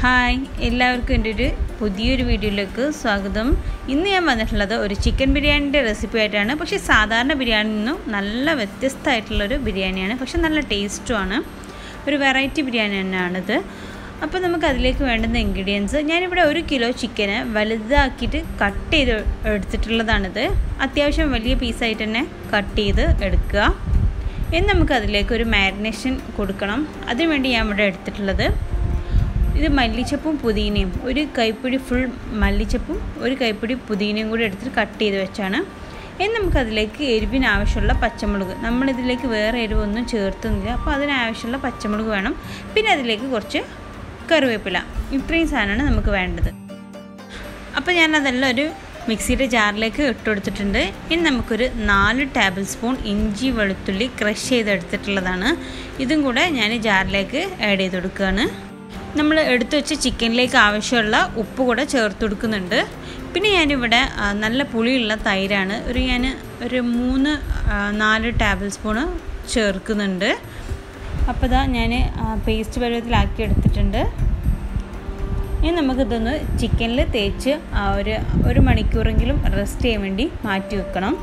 hi എല്ലാവർക്കും എൻ്റെ ഒരു പുതിയൊരു വീഡിയോയിലേക്ക് സ്വാഗതം ഇന്ന് ഞാൻ വന്നിട്ടുള്ളത് ഒരു ചിക്കൻ ബിരിയാണിൻ്റെ റെസിപ്പി ആയിട്ടാണ് പക്ഷേ സാധാരണ ബിരിയാണിയിൽ നിന്നും നല്ല വ്യത്യസ്തമായിട്ടുള്ളൊരു ബിരിയാണിയാണ് പക്ഷെ നല്ല ടേസ്റ്റുമാണ് ഒരു വെറൈറ്റി ബിരിയാണി തന്നെയാണിത് അപ്പോൾ നമുക്ക് അതിലേക്ക് വേണ്ടുന്ന ഇൻഗ്രീഡിയൻസ് ഞാനിവിടെ ഒരു കിലോ ചിക്കന് വലുതാക്കിയിട്ട് കട്ട് ചെയ്ത് എടുത്തിട്ടുള്ളതാണിത് അത്യാവശ്യം വലിയ പീസായിട്ട് തന്നെ കട്ട് ചെയ്ത് എടുക്കുക ഇനി നമുക്ക് അതിലേക്ക് ഒരു മാരിനേഷൻ കൊടുക്കണം അതിനുവേണ്ടി ഞാൻ ഇവിടെ എടുത്തിട്ടുള്ളത് ഇത് മല്ലിച്ചപ്പും പുതിനയും ഒരു കൈപ്പിടി ഫുൾ മല്ലിച്ചപ്പും ഒരു കൈപ്പിടി പുതിനയും കൂടി എടുത്തിട്ട് കട്ട് ചെയ്ത് വെച്ചാണ് ഇനി നമുക്കതിലേക്ക് എരിവിന് ആവശ്യമുള്ള പച്ചമുളക് നമ്മളിതിലേക്ക് വേറെ എരിവൊന്നും ചേർത്തുന്നില്ല അപ്പോൾ അതിനാവശ്യമുള്ള പച്ചമുളക് വേണം പിന്നെ അതിലേക്ക് കുറച്ച് കറിവേപ്പില ഇത്രയും സാധനമാണ് നമുക്ക് വേണ്ടത് അപ്പോൾ ഞാനതെല്ലാം ഒരു മിക്സിയുടെ ജാറിലേക്ക് ഇട്ട് കൊടുത്തിട്ടുണ്ട് ഇനി നമുക്കൊരു നാല് ടേബിൾ സ്പൂൺ ഇഞ്ചി വെളുത്തുള്ളി ക്രഷ് ചെയ്തെടുത്തിട്ടുള്ളതാണ് ഇതും കൂടെ ഞാൻ ജാറിലേക്ക് ആഡ് ചെയ്ത് കൊടുക്കുകയാണ് നമ്മൾ എടുത്തു വെച്ച ചിക്കനിലേക്ക് ആവശ്യമുള്ള ഉപ്പ് കൂടെ ചേർത്ത് കൊടുക്കുന്നുണ്ട് പിന്നെ ഞാനിവിടെ നല്ല പുളിയുള്ള തൈരാണ് ഒരു ഞാൻ ഒരു മൂന്ന് നാല് ടേബിൾ സ്പൂണ് ചേർക്കുന്നുണ്ട് അപ്പോൾ ഇതാ ഞാൻ പേസ്റ്റ് പരുവത്തിലാക്കി എടുത്തിട്ടുണ്ട് ഇനി നമുക്കിതൊന്ന് ചിക്കനിൽ തേച്ച് ഒരു ഒരു മണിക്കൂറെങ്കിലും റെസ്റ്റ് ചെയ്യാൻ വേണ്ടി മാറ്റി വെക്കണം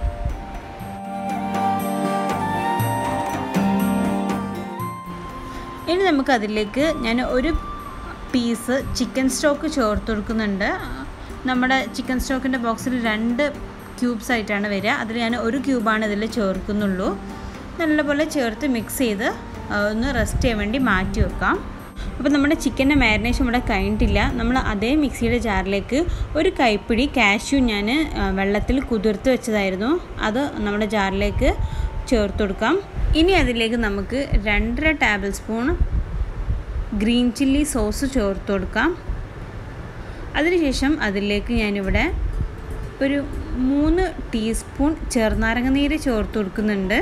ഇനി നമുക്ക് അതിലേക്ക് ഞാൻ ഒരു പീസ് ചിക്കൻ സ്റ്റോക്ക് ചേർത്ത് കൊടുക്കുന്നുണ്ട് നമ്മുടെ ചിക്കൻ സ്റ്റോക്കിൻ്റെ ബോക്സിൽ രണ്ട് ക്യൂബ്സ് ആയിട്ടാണ് വരിക അതിൽ ഞാൻ ഒരു ക്യൂബാണ് ഇതിൽ ചേർക്കുന്നുള്ളൂ നല്ലപോലെ ചേർത്ത് മിക്സ് ചെയ്ത് ഒന്ന് റെസ്റ്റ് ചെയ്യാൻ വേണ്ടി മാറ്റി വെക്കാം അപ്പോൾ നമ്മുടെ ചിക്കൻ്റെ മാരിനേഷൻ ഇവിടെ കഴിഞ്ഞിട്ടില്ല നമ്മൾ അതേ മിക്സിയുടെ ജാറിലേക്ക് ഒരു കൈപ്പിടി കാഷ്യൂ ഞാൻ വെള്ളത്തിൽ കുതിർത്ത് വെച്ചതായിരുന്നു അത് നമ്മുടെ ജാറിലേക്ക് ചേർത്ത് കൊടുക്കാം ഇനി അതിലേക്ക് നമുക്ക് രണ്ടര tablespoon green chilli sauce ചേർത്ത് കൊടുക്കാം അതിനുശേഷം അതിലേക്ക് ഞാനിവിടെ ഒരു മൂന്ന് ടീസ്പൂൺ ചെറുനാരങ്ങ നീര് ചേർത്ത് കൊടുക്കുന്നുണ്ട്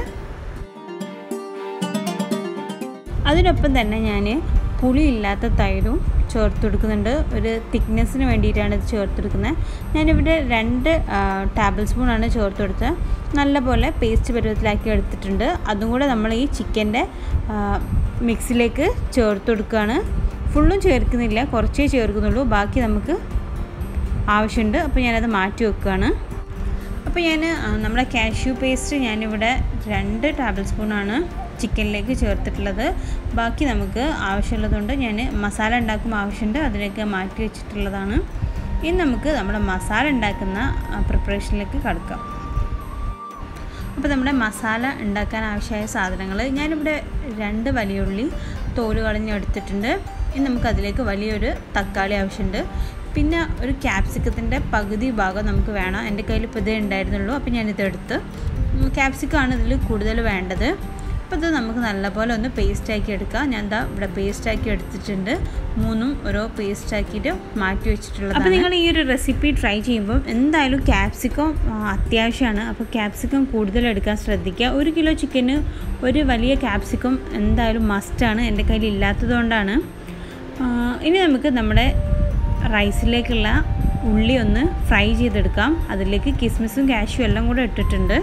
അതിനൊപ്പം തന്നെ ഞാൻ പുളിയില്ലാത്ത തൈരും ചേർത്ത് കൊടുക്കുന്നുണ്ട് ഒരു തിക്നെസ്സിന് വേണ്ടിയിട്ടാണ് ഇത് ചേർത്ത് കൊടുക്കുന്നത് ഞാനിവിടെ രണ്ട് ടേബിൾ സ്പൂണാണ് ചേർത്ത് കൊടുത്തത് നല്ലപോലെ പേസ്റ്റ് പരുവത്തിലാക്കി എടുത്തിട്ടുണ്ട് അതും കൂടെ നമ്മൾ ഈ ചിക്കൻ്റെ മിക്സിലേക്ക് ചേർത്ത് കൊടുക്കുകയാണ് ഫുള്ളും ചേർക്കുന്നില്ല കുറച്ചേ ചേർക്കുന്നുള്ളൂ ബാക്കി നമുക്ക് ആവശ്യമുണ്ട് അപ്പോൾ ഞാനത് മാറ്റി വെക്കുകയാണ് അപ്പോൾ ഞാൻ നമ്മുടെ കാഷ്യൂ പേസ്റ്റ് ഞാനിവിടെ രണ്ട് ടേബിൾ സ്പൂണാണ് ചിക്കനിലേക്ക് ചേർത്തിട്ടുള്ളത് ബാക്കി നമുക്ക് ആവശ്യമുള്ളതുകൊണ്ട് ഞാൻ മസാല ഉണ്ടാക്കുമ്പോൾ ആവശ്യമുണ്ട് അതിലേക്ക് മാറ്റി വെച്ചിട്ടുള്ളതാണ് ഇനി നമുക്ക് നമ്മുടെ മസാല ഉണ്ടാക്കുന്ന പ്രിപ്പറേഷനിലേക്ക് കടക്കാം അപ്പോൾ നമ്മുടെ മസാല ഉണ്ടാക്കാൻ ആവശ്യമായ സാധനങ്ങൾ ഞാനിവിടെ രണ്ട് വലിയുള്ളി തോല് കളഞ്ഞ് എടുത്തിട്ടുണ്ട് ഇനി നമുക്ക് അതിലേക്ക് വലിയൊരു തക്കാളി ആവശ്യമുണ്ട് പിന്നെ ഒരു ക്യാപ്സിക്കത്തിൻ്റെ പകുതി ഭാഗം നമുക്ക് വേണം എൻ്റെ കയ്യിൽ ഇപ്പോൾ ഇതേ ഉണ്ടായിരുന്നുള്ളൂ അപ്പോൾ ഞാനിതെടുത്ത് ക്യാപ്സിക്കമാണ് ഇതിൽ കൂടുതൽ വേണ്ടത് അപ്പോൾ ഇത് നമുക്ക് നല്ലപോലെ ഒന്ന് പേസ്റ്റ് ആക്കി എടുക്കാം ഞാൻ എന്താ ഇവിടെ പേസ്റ്റ് ആക്കി എടുത്തിട്ടുണ്ട് മൂന്നും ഓരോ പേസ്റ്റ് ആക്കിയിട്ട് മാറ്റി വെച്ചിട്ടുള്ളത് അപ്പോൾ നിങ്ങൾ ഈ ഒരു റെസിപ്പി ട്രൈ ചെയ്യുമ്പോൾ എന്തായാലും ക്യാപ്സിക്കം അത്യാവശ്യമാണ് അപ്പോൾ ക്യാപ്സിക്കം കൂടുതൽ എടുക്കാൻ ശ്രദ്ധിക്കുക ഒരു കിലോ ചിക്കന് ഒരു വലിയ ക്യാപ്സിക്കം എന്തായാലും മസ്റ്റാണ് എൻ്റെ കയ്യിൽ ഇല്ലാത്തതുകൊണ്ടാണ് ഇനി നമുക്ക് നമ്മുടെ റൈസിലേക്കുള്ള ഉള്ളി ഒന്ന് ഫ്രൈ ചെയ്തെടുക്കാം അതിലേക്ക് കിസ്മിസും കാഷ്യും എല്ലാം കൂടെ ഇട്ടിട്ടുണ്ട്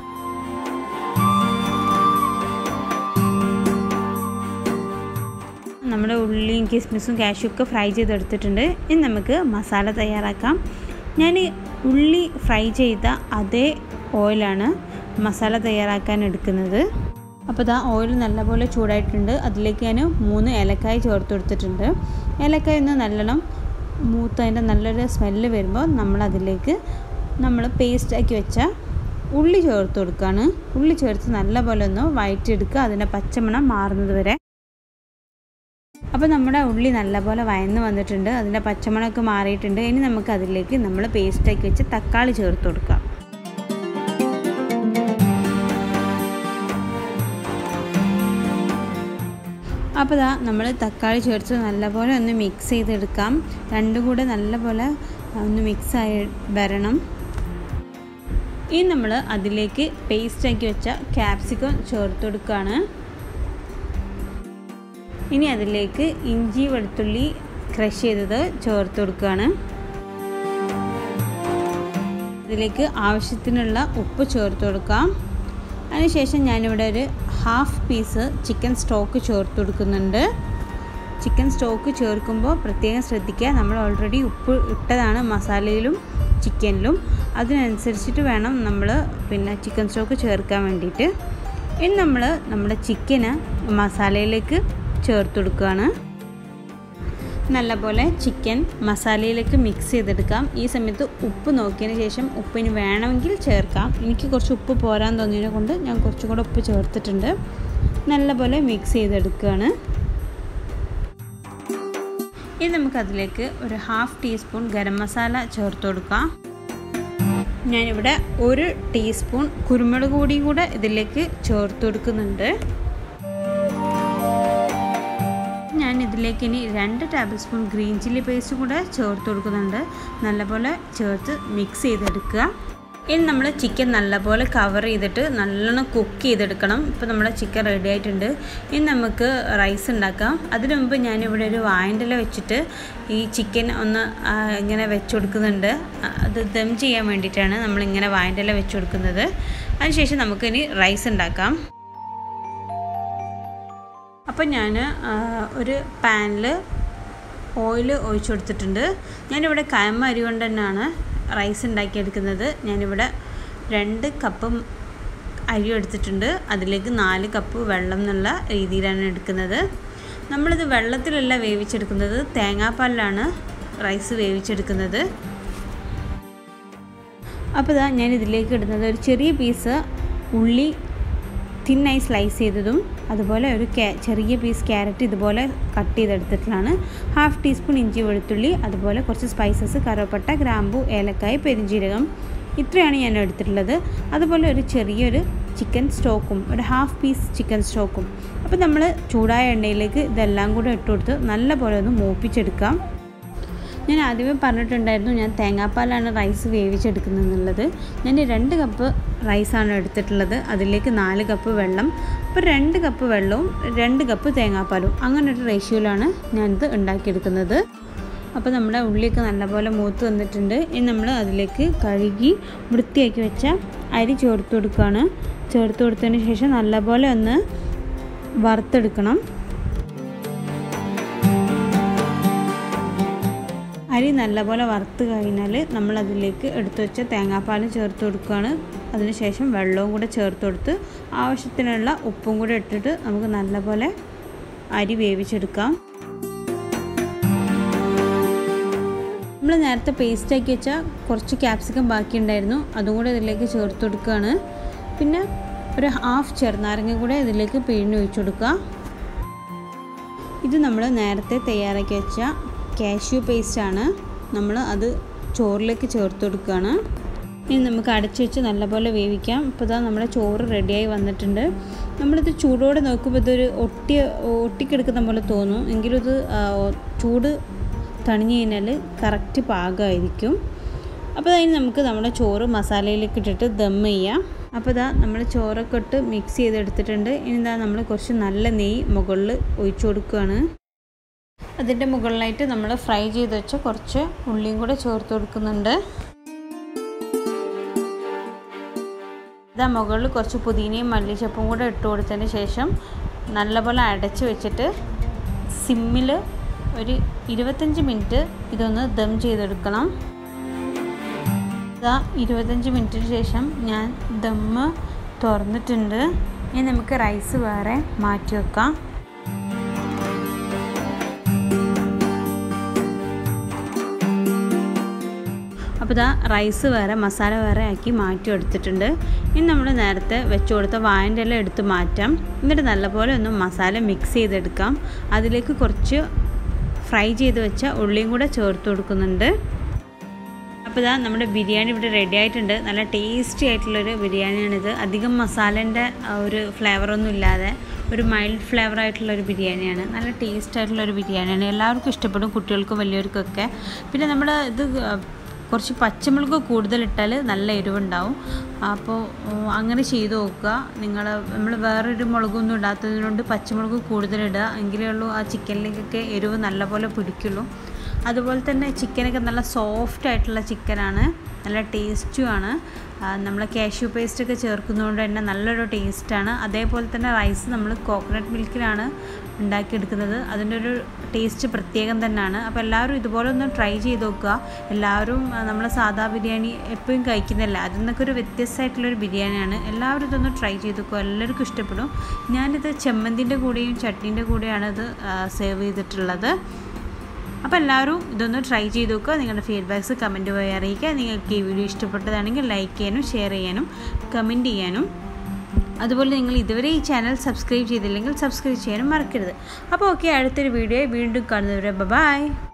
നമ്മുടെ ഉള്ളിയും കിസ്മിസും കാഷ്യും ഒക്കെ ഫ്രൈ ചെയ്തെടുത്തിട്ടുണ്ട് ഇനി നമുക്ക് മസാല തയ്യാറാക്കാം ഞാൻ ഉള്ളി ഫ്രൈ ചെയ്ത അതേ ഓയിലാണ് മസാല തയ്യാറാക്കാൻ എടുക്കുന്നത് അപ്പോൾ ഇതാ ഓയിൽ നല്ലപോലെ ചൂടായിട്ടുണ്ട് അതിലേക്ക് ഞാൻ മൂന്ന് ഏലക്കായ ചേർത്ത് കൊടുത്തിട്ടുണ്ട് ഏലക്കായ ഒന്ന് നല്ലോണം മൂത്തതിൻ്റെ നല്ലൊരു സ്മെല്ല് വരുമ്പോൾ നമ്മളതിലേക്ക് നമ്മൾ പേസ്റ്റാക്കി വെച്ച ഉള്ളി ചേർത്ത് കൊടുക്കുകയാണ് ഉള്ളി ചേർത്ത് നല്ലപോലെ ഒന്ന് വഴറ്റിയെടുക്കുക അതിൻ്റെ പച്ചമണം മാറുന്നത് വരെ അപ്പോൾ നമ്മുടെ ഉള്ളി നല്ലപോലെ വയന്ന് വന്നിട്ടുണ്ട് അതിൻ്റെ പച്ചമണമൊക്കെ മാറിയിട്ടുണ്ട് ഇനി നമുക്ക് അതിലേക്ക് നമ്മൾ പേസ്റ്റാക്കി വെച്ച് തക്കാളി ചേർത്ത് കൊടുക്കാം അപ്പോൾ ഇതാ നമ്മൾ തക്കാളി ചേർത്ത് നല്ലപോലെ ഒന്ന് മിക്സ് ചെയ്തെടുക്കാം രണ്ടും കൂടെ നല്ലപോലെ ഒന്ന് മിക്സ് ആയി വരണം ഇനി നമ്മൾ അതിലേക്ക് പേസ്റ്റാക്കി വെച്ച ക്യാപ്സിക്കം ചേർത്ത് കൊടുക്കുകയാണ് ഇനി അതിലേക്ക് ഇഞ്ചി വെളുത്തുള്ളി ക്രഷ് ചെയ്തത് ചേർത്ത് കൊടുക്കുകയാണ് ഇതിലേക്ക് ആവശ്യത്തിനുള്ള ഉപ്പ് ചേർത്ത് കൊടുക്കാം അതിനുശേഷം ഞാനിവിടെ ഒരു ഹാഫ് പീസ് ചിക്കൻ സ്റ്റോക്ക് ചേർത്ത് കൊടുക്കുന്നുണ്ട് ചിക്കൻ സ്റ്റോക്ക് ചേർക്കുമ്പോൾ പ്രത്യേകം ശ്രദ്ധിക്കുക നമ്മൾ ഓൾറെഡി ഉപ്പ് ഇട്ടതാണ് മസാലയിലും ചിക്കനിലും അതിനനുസരിച്ചിട്ട് വേണം നമ്മൾ പിന്നെ ചിക്കൻ സ്റ്റോക്ക് ചേർക്കാൻ വേണ്ടിയിട്ട് ഇനി നമ്മൾ നമ്മുടെ ചിക്കന് മസാലയിലേക്ക് ചേർത്ത് കൊടുക്കുകയാണ് നല്ലപോലെ ചിക്കൻ മസാലയിലേക്ക് മിക്സ് ചെയ്തെടുക്കാം ഈ സമയത്ത് ഉപ്പ് നോക്കിയതിന് ശേഷം ഉപ്പിന് വേണമെങ്കിൽ ചേർക്കാം എനിക്ക് കുറച്ച് ഉപ്പ് പോരാൻ തോന്നിയതിനെ കൊണ്ട് ഞാൻ കുറച്ചും കൂടെ ഉപ്പ് ചേർത്തിട്ടുണ്ട് നല്ലപോലെ മിക്സ് ചെയ്തെടുക്കുകയാണ് ഇനി നമുക്കതിലേക്ക് ഒരു ഹാഫ് ടീസ്പൂൺ ഗരം മസാല ചേർത്ത് കൊടുക്കാം ഞാനിവിടെ ഒരു ടീസ്പൂൺ കുരുമുളക് പൊടിയും കൂടെ ഇതിലേക്ക് ചേർത്ത് കൊടുക്കുന്നുണ്ട് ഞാൻ ഇതിലേക്ക് ഇനി രണ്ട് tablespoon green chilli paste കൂടെ ചേർത്ത് കൊടുക്കുന്നുണ്ട് നല്ലപോലെ ചേർത്ത് മിക്സ് ചെയ്തെടുക്കുക ഇനി നമ്മൾ ചിക്കൻ നല്ലപോലെ കവർ ചെയ്തിട്ട് നല്ലോണം കുക്ക് ചെയ്തെടുക്കണം ഇപ്പോൾ നമ്മുടെ ചിക്കൻ റെഡി ആയിട്ടുണ്ട് ഇനി നമുക്ക് റൈസ് ഉണ്ടാക്കാം അതിനു മുമ്പ് ഞാനിവിടെ ഒരു വായൻ്റെല വെച്ചിട്ട് ഈ ചിക്കൻ ഒന്ന് ഇങ്ങനെ വെച്ച് കൊടുക്കുന്നുണ്ട് അത് ദം ചെയ്യാൻ വേണ്ടിയിട്ടാണ് നമ്മളിങ്ങനെ വായൻ്റെല വെച്ച് കൊടുക്കുന്നത് അതിനുശേഷം നമുക്കിനി റൈസ് ഉണ്ടാക്കാം അപ്പോൾ ഞാൻ ഒരു പാനിൽ ഓയിൽ ഒഴിച്ചു കൊടുത്തിട്ടുണ്ട് ഞാനിവിടെ കയമ്മ അരി കൊണ്ട് തന്നെയാണ് റൈസ് ഉണ്ടാക്കിയെടുക്കുന്നത് ഞാനിവിടെ രണ്ട് കപ്പ് അരി എടുത്തിട്ടുണ്ട് അതിലേക്ക് നാല് കപ്പ് വെള്ളം എന്നുള്ള രീതിയിലാണ് എടുക്കുന്നത് നമ്മളിത് വെള്ളത്തിലല്ല വേവിച്ചെടുക്കുന്നത് തേങ്ങാപ്പാലിലാണ് റൈസ് വേവിച്ചെടുക്കുന്നത് അപ്പോൾ ഇതാ ഞാൻ ഇതിലേക്ക് ഇടുന്നത് ഒരു ചെറിയ പീസ് ഉള്ളി തിന്നായി സ്ലൈസ് ചെയ്തതും അതുപോലെ ഒരു ചെറിയ പീസ് ക്യാരറ്റ് ഇതുപോലെ കട്ട് ചെയ്തെടുത്തിട്ടുള്ളതാണ് ഹാഫ് ടീസ്പൂൺ ഇഞ്ചി വെളുത്തുള്ളി അതുപോലെ കുറച്ച് സ്പൈസസ് കറുവപ്പട്ട ഗ്രാമ്പു ഏലക്കായ പെരിഞ്ജീരകം ഇത്രയാണ് ഞാൻ എടുത്തിട്ടുള്ളത് അതുപോലെ ഒരു ചെറിയൊരു ചിക്കൻ സ്റ്റോക്കും ഒരു ഹാഫ് പീസ് ചിക്കൻ സ്റ്റോക്കും അപ്പോൾ നമ്മൾ ചൂടായ എണ്ണയിലേക്ക് ഇതെല്ലാം കൂടെ ഇട്ട് കൊടുത്ത് നല്ലപോലെ ഒന്ന് മൂപ്പിച്ചെടുക്കാം ഞാൻ ആദ്യമേ പറഞ്ഞിട്ടുണ്ടായിരുന്നു ഞാൻ തേങ്ങാപ്പാലാണ് റൈസ് വേവിച്ചെടുക്കുന്നത് എന്നുള്ളത് ഞാൻ രണ്ട് കപ്പ് റൈസാണ് എടുത്തിട്ടുള്ളത് അതിലേക്ക് നാല് കപ്പ് വെള്ളം അപ്പോൾ രണ്ട് കപ്പ് വെള്ളവും രണ്ട് കപ്പ് തേങ്ങാപ്പാലും അങ്ങനെ ഒരു റേഷ്യോയിലാണ് ഞാനിത് ഉണ്ടാക്കിയെടുക്കുന്നത് അപ്പോൾ നമ്മുടെ ഉള്ളിയൊക്കെ നല്ലപോലെ മൂത്ത് വന്നിട്ടുണ്ട് ഇനി നമ്മൾ അതിലേക്ക് കഴുകി വൃത്തിയാക്കി വെച്ച അരി ചേർത്ത് കൊടുക്കുകയാണ് ചേർത്ത് കൊടുത്തതിന് ശേഷം നല്ലപോലെ ഒന്ന് വറുത്തെടുക്കണം അരി നല്ലപോലെ വറുത്ത് കഴിഞ്ഞാൽ നമ്മൾ അതിലേക്ക് എടുത്തു വെച്ച തേങ്ങാപ്പാൽ ചേർത്ത് കൊടുക്കുകയാണ് അതിനുശേഷം വെള്ളവും കൂടെ ചേർത്ത് കൊടുത്ത് ആവശ്യത്തിനുള്ള ഉപ്പും കൂടെ ഇട്ടിട്ട് നമുക്ക് നല്ലപോലെ അരി വേവിച്ചെടുക്കാം നമ്മൾ നേരത്തെ പേസ്റ്റാക്കി വെച്ച കുറച്ച് ക്യാപ്സിക്കം ബാക്കിയുണ്ടായിരുന്നു അതും കൂടെ ഇതിലേക്ക് ചേർത്ത് കൊടുക്കുകയാണ് പിന്നെ ഒരു ഹാഫ് ചെറുനാരങ്ങ കൂടെ ഇതിലേക്ക് പിഴിഞ്ഞ് ഒഴിച്ചു കൊടുക്കുക ഇത് നമ്മൾ നേരത്തെ തയ്യാറാക്കി വെച്ച കാഷ്യൂ പേസ്റ്റാണ് നമ്മൾ അത് ചോറിലേക്ക് ചേർത്ത് കൊടുക്കുകയാണ് ഇനി നമുക്ക് അടച്ചു വെച്ച് നല്ലപോലെ വേവിക്കാം ഇപ്പോൾ ഇതാ നമ്മുടെ ചോറ് റെഡിയായി വന്നിട്ടുണ്ട് നമ്മളിത് ചൂടോടെ നോക്കുമ്പോൾ ഇതൊരു ഒട്ടി ഒട്ടിക്കെടുക്കുന്ന പോലെ തോന്നും എങ്കിലും ഇത് ചൂട് തണിഞ്ഞു കഴിഞ്ഞാൽ കറക്റ്റ് പാകമായിരിക്കും അപ്പോൾ അതിന് നമുക്ക് നമ്മുടെ ചോറ് മസാലയിലേക്ക് ഇട്ടിട്ട് ദം ചെയ്യാം അപ്പോൾ ഇതാ നമ്മൾ ചോറൊക്കെ ഇട്ട് മിക്സ് ചെയ്തെടുത്തിട്ടുണ്ട് ഇനി ഇതാ നമ്മൾ കുറച്ച് നല്ല നെയ്യ് മുകളിൽ ഒഴിച്ചു കൊടുക്കുകയാണ് അതിൻ്റെ മുകളിലായിട്ട് നമ്മൾ ഫ്രൈ ചെയ്ത് വെച്ച കുറച്ച് ഉള്ളിയും കൂടെ ചേർത്ത് കൊടുക്കുന്നുണ്ട് ഇതാ മുകളിൽ കുറച്ച് പുതിനയും മല്ലിച്ചപ്പും കൂടെ ഇട്ട് കൊടുത്തതിന് ശേഷം നല്ലപോലെ അടച്ച് വെച്ചിട്ട് സിമ്മിൽ ഒരു ഇരുപത്തഞ്ച് മിനിറ്റ് ഇതൊന്ന് ദം ചെയ്തെടുക്കണം ഇതാ ഇരുപത്തഞ്ച് മിനിറ്റിന് ശേഷം ഞാൻ ദമ്മ് തുറന്നിട്ടുണ്ട് ഇനി നമുക്ക് റൈസ് വേറെ മാറ്റി വെക്കാം അപ്പോൾ ഇതാ റൈസ് വേറെ മസാല വേറെ ആക്കി മാറ്റി എടുത്തിട്ടുണ്ട് ഇനി നമ്മൾ നേരത്തെ വെച്ച് കൊടുത്ത വായൻ്റെ ഇല എടുത്ത് മാറ്റാം എന്നിട്ട് നല്ലപോലെ ഒന്ന് മസാല മിക്സ് ചെയ്തെടുക്കാം അതിലേക്ക് കുറച്ച് ഫ്രൈ ചെയ്ത് വെച്ച ഉള്ളിയും കൂടെ ചേർത്ത് കൊടുക്കുന്നുണ്ട് അപ്പോൾ ഇതാ നമ്മുടെ ബിരിയാണി ഇവിടെ റെഡി ആയിട്ടുണ്ട് നല്ല ടേസ്റ്റി ആയിട്ടുള്ളൊരു ബിരിയാണിയാണിത് അധികം മസാലേൻ്റെ ഒരു ഫ്ലേവറൊന്നും ഇല്ലാതെ ഒരു മൈൽഡ് ഫ്ലേവർ ആയിട്ടുള്ള ഒരു ബിരിയാണിയാണ് നല്ല ടേസ്റ്റ് ആയിട്ടുള്ള ഒരു ബിരിയാണിയാണ് എല്ലാവർക്കും ഇഷ്ടപ്പെടും കുട്ടികൾക്കും വലിയവർക്കൊക്കെ പിന്നെ നമ്മൾ ഇത് കുറച്ച് പച്ചമുളക് കൂടുതലിട്ടാൽ നല്ല എരിവുണ്ടാവും അപ്പോൾ അങ്ങനെ ചെയ്ത് നോക്കുക നിങ്ങൾ നമ്മൾ വേറൊരു മുളകൊന്നും ഇടാത്തതിനോണ്ട് പച്ചമുളക് കൂടുതലിടുക എങ്കിലേ ഉള്ളൂ ആ ചിക്കനിലേക്കൊക്കെ എരിവ് നല്ലപോലെ പിടിക്കുള്ളൂ അതുപോലെ തന്നെ ചിക്കനൊക്കെ നല്ല സോഫ്റ്റ് ആയിട്ടുള്ള ചിക്കനാണ് നല്ല ടേസ്റ്റുമാണ് നമ്മൾ കാഷ്യൂ പേസ്റ്റൊക്കെ ചേർക്കുന്നതുകൊണ്ട് തന്നെ നല്ലൊരു ടേസ്റ്റാണ് അതേപോലെ തന്നെ റൈസ് നമ്മൾ കോക്കനട്ട് മിൽക്കിലാണ് ഉണ്ടാക്കിയെടുക്കുന്നത് അതിൻ്റെ ഒരു ടേസ്റ്റ് പ്രത്യേകം തന്നെയാണ് അപ്പോൾ എല്ലാവരും ഇതുപോലെ ഒന്ന് ട്രൈ ചെയ്ത് നോക്കുക എല്ലാവരും നമ്മൾ സാധാ ബിരിയാണി എപ്പോഴും കഴിക്കുന്നില്ല അതിൽ നിന്നൊക്കെ ഒരു വ്യത്യസ്തമായിട്ടുള്ളൊരു ബിരിയാണിയാണ് എല്ലാവരും ഇതൊന്ന് ട്രൈ ചെയ്ത് നോക്കുക എല്ലാവർക്കും ഇഷ്ടപ്പെടും ഞാനിത് ചെമ്മന്തിൻ്റെ കൂടെയും ചട്നീൻ്റെ കൂടെയാണ് ഇത് സേവ് ചെയ്തിട്ടുള്ളത് അപ്പോൾ എല്ലാവരും ഇതൊന്ന് ട്രൈ ചെയ്ത് നോക്കുക നിങ്ങളുടെ ഫീഡ്ബാക്ക്സ് കമൻറ്റ് വഴി അറിയിക്കുക നിങ്ങൾക്ക് ഈ വീഡിയോ ഇഷ്ടപ്പെട്ടതാണെങ്കിൽ ലൈക്ക് ചെയ്യാനും ഷെയർ ചെയ്യാനും കമൻറ്റ് ചെയ്യാനും അതുപോലെ നിങ്ങൾ ഇതുവരെ ഈ ചാനൽ സബ്സ്ക്രൈബ് ചെയ്തില്ലെങ്കിൽ സബ്സ്ക്രൈബ് ചെയ്യാനും മറക്കരുത് അപ്പോൾ ഓക്കെ അടുത്തൊരു വീഡിയോ വീണ്ടും കാണുന്നവരെ ബൈ